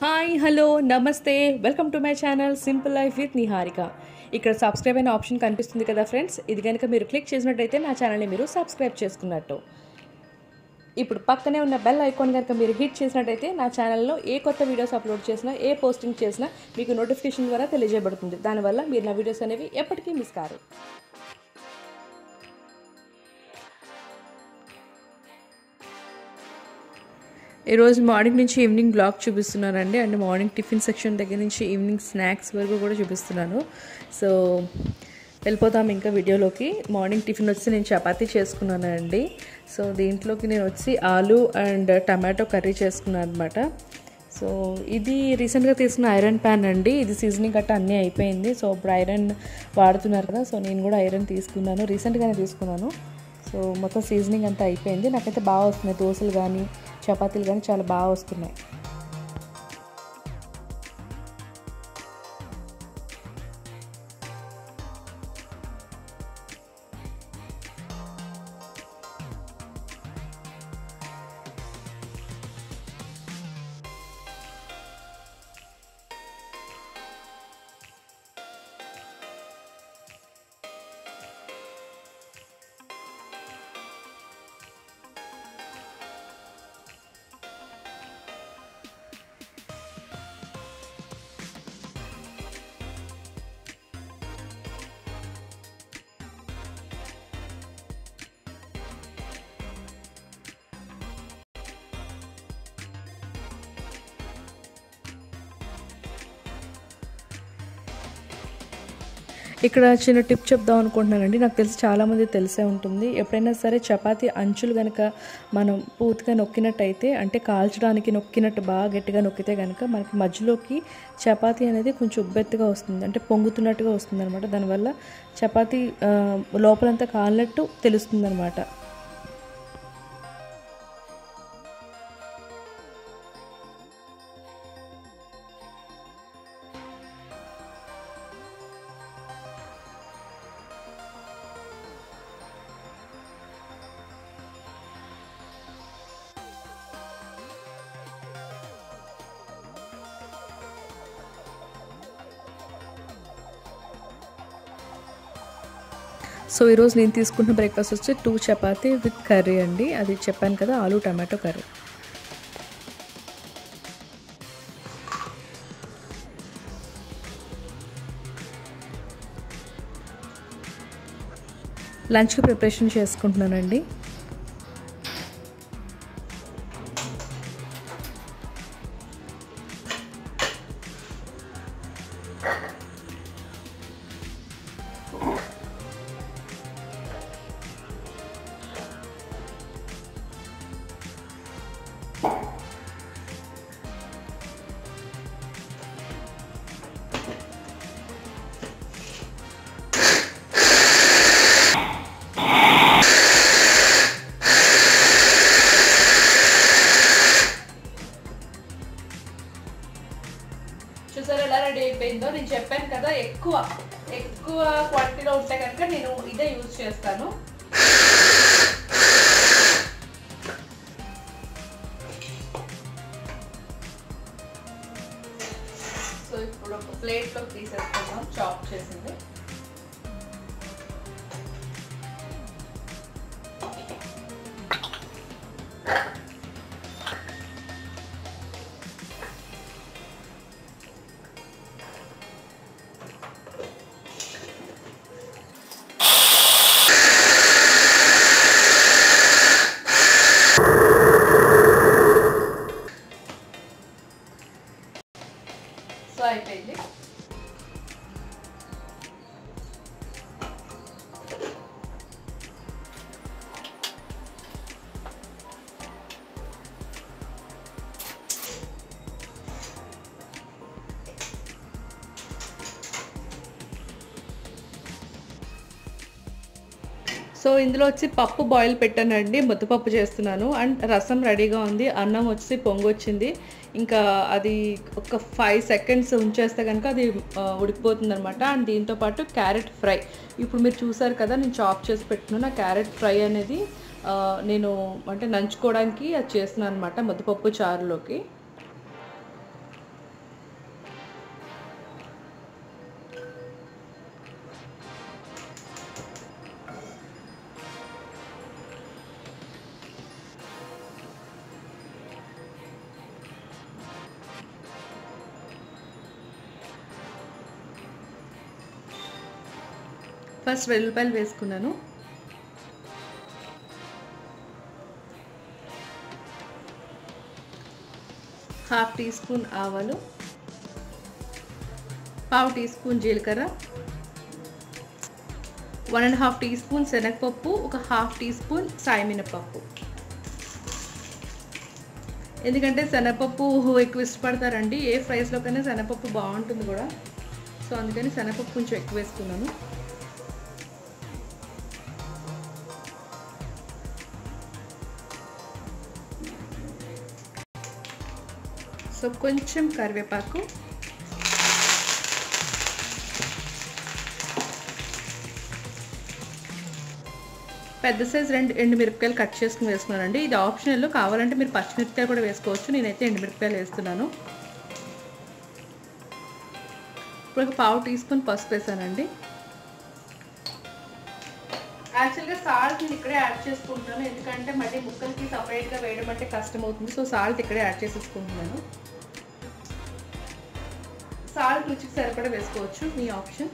hi hello నమస్తే welcome to my channel simple life with Niharika ఇక్కడ subscribe అయిన option కనిపిస్తుంది కదా ఫ్రెండ్స్ ఇది కనుక మీరు క్లిక్ చేసినట్టయితే నా ఛానల్ని మీరు సబ్స్క్రైబ్ చేసుకున్నట్టు ఇప్పుడు పక్కనే ఉన్న బెల్ ఐకాన్ కనుక మీరు హిట్ చేసినట్టయితే నా ఛానల్లో ఏ కొత్త వీడియోస్ అప్లోడ్ చేసినా ఏ పోస్టింగ్ చేసినా మీకు నోటిఫికేషన్ ద్వారా తెలియజేయబడుతుంది దానివల్ల మీరు నా వీడియోస్ అనేవి ఎప్పటికీ మిస్ కారు ఈరోజు మార్నింగ్ నుంచి ఈవినింగ్ బ్లాగ్ చూపిస్తున్నానండి అండ్ మార్నింగ్ టిఫిన్ సెక్షన్ దగ్గర నుంచి ఈవినింగ్ స్నాక్స్ వరకు కూడా చూపిస్తున్నాను సో వెళ్ళిపోతాం ఇంకా వీడియోలోకి మార్నింగ్ టిఫిన్ వచ్చి నేను చపాతీ చేసుకున్నానండి సో దీంట్లోకి నేను వచ్చి ఆలు అండ్ టమాటో కర్రీ చేసుకున్నాను అనమాట సో ఇది రీసెంట్గా తీసుకున్న ఐరన్ ప్యాన్ అండి ఇది సీజనింగ్ గట్ట అన్నీ అయిపోయింది సో ఇప్పుడు ఐరన్ వాడుతున్నారు కదా సో నేను కూడా ఐరన్ తీసుకున్నాను రీసెంట్గానే తీసుకున్నాను సో మొత్తం సీజనింగ్ అంతా అయిపోయింది నాకైతే బాగా వస్తున్నాయి దోశలు కానీ చపాతీలు కానీ చాలా బాగా వస్తున్నాయి ఇక్కడ చిన్న టిప్ చెప్దాం అనుకుంటున్నానండి నాకు తెలిసి చాలామంది తెలిసే ఉంటుంది ఎప్పుడైనా సరే చపాతీ అంచులు కనుక మనం పూర్తిగా నొక్కినట్టయితే అంటే కాల్చడానికి నొక్కినట్టు బాగా గట్టిగా నొక్కితే కనుక మనకి మధ్యలోకి చపాతీ అనేది కొంచెం ఉబ్బెత్తుగా వస్తుంది అంటే పొంగుతున్నట్టుగా వస్తుంది అనమాట దానివల్ల చపాతీ లోపలంతా కాలినట్టు తెలుస్తుంది అనమాట సో ఈరోజు నేను తీసుకున్న బ్రేక్ఫాస్ట్ వచ్చి టూ చపాతీ విత్ కర్రీ అండి అది చెప్పాను కదా ఆలు టమాటో కర్రీ లంచ్కి ప్రిపరేషన్ చేసుకుంటున్నానండి చూసారా ఎలా రెడీ అయిపోయిందో నేను చెప్పాను కదా ఎక్కువ ఎక్కువ క్వాంటిటీలో ఉంటే కనుక నేను ఇదే యూజ్ చేస్తాను సో ఇప్పుడు ఒక ప్లేట్లో తీసేసుకుందాం చాప్ చేసింది సో అయిపోయింది సో ఇందులో వచ్చి పప్పు బాయిల్ పెట్టానండి ముద్దపప్పు చేస్తున్నాను అండ్ రసం రెడీగా ఉంది అన్నం వచ్చి పొంగొచ్చింది ఇంకా అది ఒక ఫైవ్ సెకండ్స్ ఉంచేస్తే కనుక అది ఉడికిపోతుంది అనమాట అండ్ దీంతోపాటు క్యారెట్ ఫ్రై ఇప్పుడు మీరు చూసారు కదా నేను చాప్ చేసి పెట్టుకున్న క్యారెట్ ఫ్రై అనేది ఆ, నేను అంటే నంచుకోవడానికి అది చేస్తున్నాను అనమాట ముద్దపప్పు చారులోకి ఫస్ట్ వెల్లుల్లిపాయలు వేసుకున్నాను హాఫ్ టీ స్పూన్ ఆవాలు పావు టీ స్పూన్ జీలకర్ర one and half teaspoon శనగపప్పు ఒక హాఫ్ టీ స్పూన్ సాయమినపప్పు ఎందుకంటే శనగపప్పు ఎక్కువ ఇష్టపడతారండి ఏ ఫ్రైస్లో కన్నా శనగపప్పు బాగుంటుంది కూడా సో అందుకని శనగపప్పు కొంచెం ఎక్కువ వేసుకున్నాను సో కొంచెం కరివేపాకు పెద్ద సైజ్ రెండు ఎండు మిరపకాయలు కట్ చేసుకుని వేసుకున్నానండి ఇది ఆప్షనల్ కావాలంటే మీరు పచ్చిమిరపకాయలు కూడా వేసుకోవచ్చు నేనైతే ఎండు మిరపకాయలు వేస్తున్నాను ఇప్పుడు ఒక పావు టీ స్పూన్ పసుపు వేసానండి యాక్చువల్గా సాల్ట్ నేను ఇక్కడే యాడ్ చేసుకుంటున్నాను ఎందుకంటే మళ్ళీ ముక్కలకి సపరేట్గా వేయడం అంటే కష్టం అవుతుంది సో సాల్ట్ ఇక్కడే యాడ్ చేసేసుకుంటున్నాను సాల్ట్ రుచికి సరిపడా వేసుకోవచ్చు మీ ఆప్షన్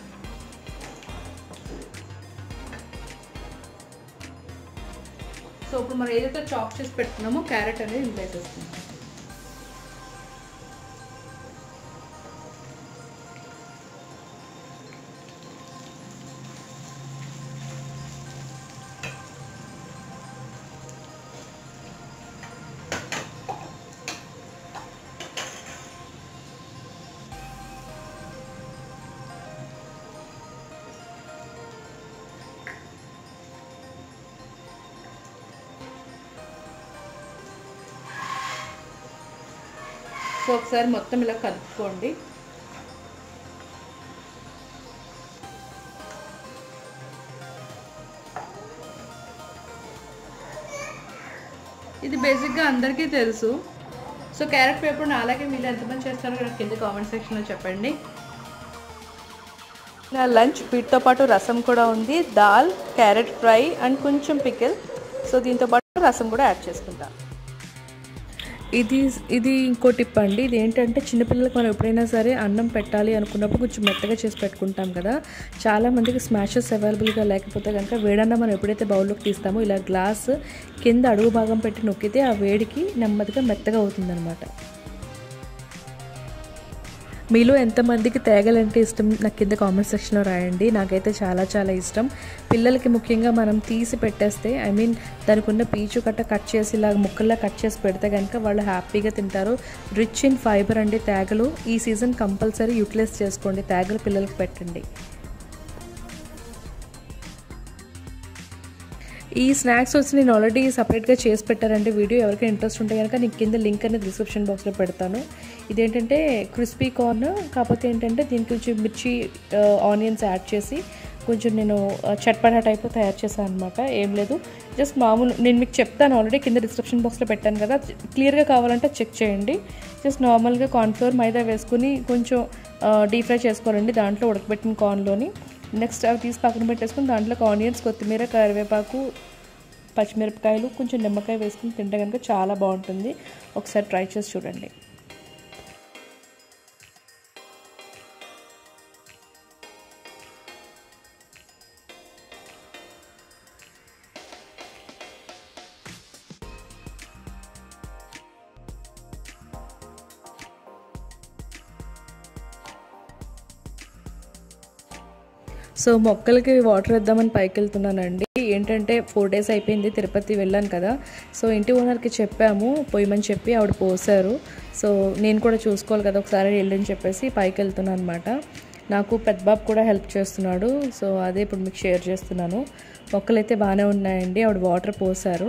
సో ఇప్పుడు మనం ఏదైతే చాప్ చేసి పెట్టుకున్నామో క్యారెట్ అనేది ఇంట్లో వేసేస్తున్నాం సో ఒకసారి మొత్తం ఇలా కలుపుకోండి ఇది బేసిక్గా అందరికీ తెలుసు సో క్యారెట్ పేపర్ అలాగే మీరు ఎంతమంది చేస్తారో నాకు కింద కామెంట్ సెక్షన్లో చెప్పండి నా లంచ్ వీటితో పాటు రసం కూడా ఉంది దాల్ క్యారెట్ ఫ్రై అండ్ కొంచెం పికిల్ సో దీంతో పాటు రసం కూడా యాడ్ చేసుకుంటాను ఇది ఇది ఇంకో టిప్ అండి ఇది ఏంటంటే చిన్నపిల్లలకు మనం ఎప్పుడైనా సరే అన్నం పెట్టాలి అనుకున్నప్పుడు కొంచెం మెత్తగా చేసి పెట్టుకుంటాం కదా చాలా మందికి స్మాషెస్ అవైలబుల్గా లేకపోతే కనుక వేడన్నం మనం ఎప్పుడైతే బౌల్లోకి తీస్తామో ఇలా గ్లాస్ కింద అడుగు భాగం పెట్టి నొక్కితే ఆ వేడికి నెమ్మదిగా మెత్తగా అవుతుందన్నమాట మీలో ఎంతమందికి తేగలంటే ఇష్టం నాకు కింద కామెంట్ సెక్షన్లో రాయండి నాకైతే చాలా చాలా ఇష్టం పిల్లలకి ముఖ్యంగా మనం తీసి పెట్టేస్తే ఐ మీన్ దానికి ఉన్న పీచు కట్ట కట్ చేసి ఇలా ముక్కల్లా కట్ చేసి పెడితే కనుక వాళ్ళు హ్యాపీగా తింటారు రిచ్ ఇన్ ఫైబర్ అండి తేగలు ఈ సీజన్ కంపల్సరీ యూటిలైజ్ చేసుకోండి తేగలు పిల్లలకి పెట్టండి ఈ స్నాక్స్ వచ్చి నేను ఆల్రెడీ సపరేట్గా చేసి పెట్టారంటే వీడియో ఎవరికైనా ఇంట్రెస్ట్ ఉంటే కనుక నీకు కింద లింక్ అనేది డిస్క్రిప్షన్ బాక్స్లో పెడతాను ఇదేంటంటే క్రిస్పీ కార్న్ కాకపోతే ఏంటంటే దీనికి కొంచెం మిర్చి ఆనియన్స్ యాడ్ చేసి కొంచెం నేను చట్పటా టైప్ తయారు చేశాను అనమాట ఏం లేదు జస్ట్ మామూలు నేను మీకు చెప్తాను ఆల్రెడీ కింద డిస్క్రిప్షన్ బాక్స్లో పెట్టాను కదా క్లియర్గా కావాలంటే చెక్ చేయండి జస్ట్ నార్మల్గా కార్న్ఫ్లోర్ మైదా వేసుకుని కొంచెం డీప్ ఫ్రై చేసుకోవాలండి దాంట్లో ఉడకబెట్టిన కార్న్లోని నెక్స్ట్ అవి తీసి పక్కన పెట్టేసుకుని దాంట్లోకి ఆనియన్స్ కొత్తిమీర కరివేపాకు పచ్చిమిరపకాయలు కొంచెం నిమ్మకాయ వేసుకుని తింటే కనుక చాలా బాగుంటుంది ఒకసారి ట్రై చేసి చూడండి సో మొక్కలకి వాటర్ వేద్దామని పైకి వెళ్తున్నానండి ఏంటంటే ఫోర్ డేస్ అయిపోయింది తిరుపతి వెళ్ళాను కదా సో ఇంటి ఓనర్కి చెప్పాము పోయమని చెప్పి ఆవిడ పోసారు సో నేను కూడా చూసుకోవాలి కదా ఒకసారి వెళ్ళని చెప్పేసి పైకి వెళ్తున్నాను అనమాట నాకు పెద్ద బాబు కూడా హెల్ప్ చేస్తున్నాడు సో అదే ఇప్పుడు మీకు షేర్ చేస్తున్నాను మొక్కలైతే బాగానే ఉన్నాయండి ఆవిడ వాటర్ పోసారు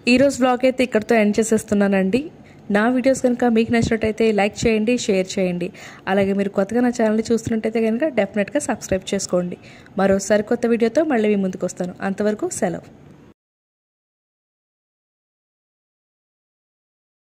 ఈరోజు బ్లాగ్ అయితే ఇక్కడితో ఎండ్ చేసేస్తున్నానండి నా వీడియోస్ కనుక మీకు నచ్చినట్టయితే లైక్ చేయండి షేర్ చేయండి అలాగే మీరు కొత్తగా నా ఛానల్ని చూస్తున్నట్టయితే కనుక డెఫినెట్గా సబ్స్క్రైబ్ చేసుకోండి మరోసారి కొత్త వీడియోతో మళ్ళీ మీ ముందుకు వస్తాను అంతవరకు సెలవు